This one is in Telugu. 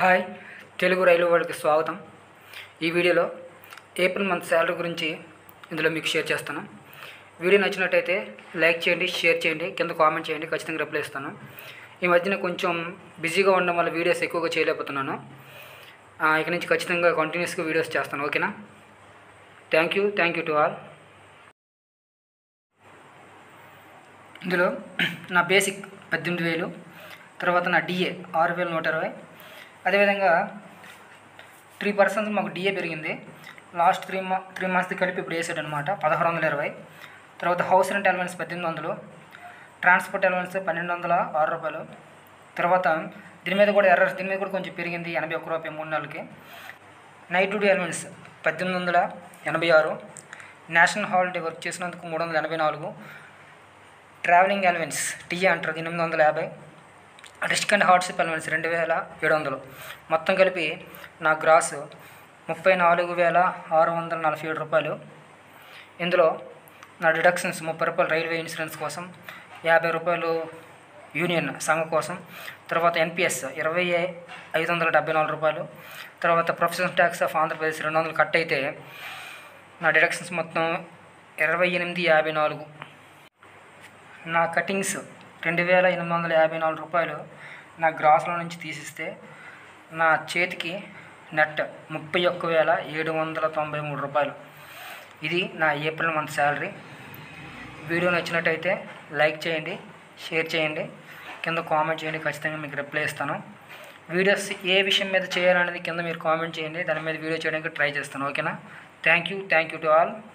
హాయ్ తెలుగు రైలు వాళ్ళకి స్వాగతం ఈ వీడియోలో ఏప్రిల్ మంత్ శాలరీ గురించి ఇందులో మీకు షేర్ చేస్తాను వీడియో నచ్చినట్టయితే లైక్ చేయండి షేర్ చేయండి కింద కామెంట్ చేయండి ఖచ్చితంగా రిప్లై ఇస్తాను ఈ మధ్యన కొంచెం బిజీగా ఉండడం వల్ల వీడియోస్ ఎక్కువగా చేయలేకపోతున్నాను ఆ, ఇక నుంచి ఖచ్చితంగా కంటిన్యూస్గా వీడియోస్ చేస్తాను ఓకేనా thank you thank you to all ఇందులో నా బేసిక్ పద్దెనిమిది వేలు తర్వాత నా డిఏ ఆరు వేల నూట ఇరవై అదేవిధంగా త్రీ పర్సెంట్ మాకు డిఏ పెరిగింది లాస్ట్ త్రీ మా త్రీ మంత్స్ది కలిపి ఇప్పుడు వేసాడు అనమాట పదహారు వందల ఇరవై తర్వాత హౌస్ రెంట్ అలవెన్స్ పద్దెనిమిది వందలు ట్రాన్స్పోర్ట్ అలవెన్స్ పన్నెండు వందల ఆరు రూపాయలు తర్వాత దీని మీద కూడా ఎర్రర్స్ దీని మీద కూడా కొంచెం పెరిగింది ఎనభై ఒక్క రూపాయి మూడు నెలలకి నైట్ డ్యూటీ అలవెన్స్ పద్దెనిమిది వందల ఎనభై ఆరు నేషనల్ హాలిడే వర్క్ చేసినందుకు మూడు వందల ఎనభై నాలుగు ట్రావెలింగ్ అలవెన్స్ టీఏ అంటారు ఎనిమిది వందల యాభై రిస్క్ అండ్ హార్డ్షిప్ అలవెన్స్ రెండు వేల ఏడు వందలు మొత్తం కలిపి నా గ్రాస్ ముప్పై నాలుగు వేల ఆరు వందల నలభై ఏడు రూపాయలు ఇందులో నా డిడక్షన్స్ ముప్పై రూపాయలు రైల్వే ఇన్సూరెన్స్ కోసం యాభై రూపాయలు యూనియన్ సంఘం కోసం తర్వాత ఎన్పిఎస్ ఇరవై ఐదు వందల డెబ్బై నాలుగు రూపాయలు తర్వాత ప్రొఫెషనల్ ట్యాక్స్ ఆఫ్ ఆంధ్రప్రదేశ్ రెండు వందలు కట్ అయితే నా డిడక్షన్స్ మొత్తం ఇరవై ఎనిమిది యాభై నాలుగు నా కటింగ్స్ రెండు వేల ఎనిమిది వందల యాభై నాలుగు రూపాయలు నా గ్రాస్లో నుంచి తీసిస్తే నా చేతికి నెట్ ముప్పై ఒక్క వేల ఏడు వందల తొంభై మూడు రూపాయలు ఇది నా ఏప్రిల్ మంత్ శాలరీ వీడియో నచ్చినట్టయితే లైక్ చేయండి షేర్ చేయండి కింద కామెంట్ చేయండి ఖచ్చితంగా మీకు రిప్లై ఇస్తాను వీడియోస్ ఏ విషయం మీద చేయాలనేది కింద మీరు కామెంట్ చేయండి దాని మీద వీడియో చేయడానికి ట్రై చేస్తాను ఓకేనా thank you thank you to all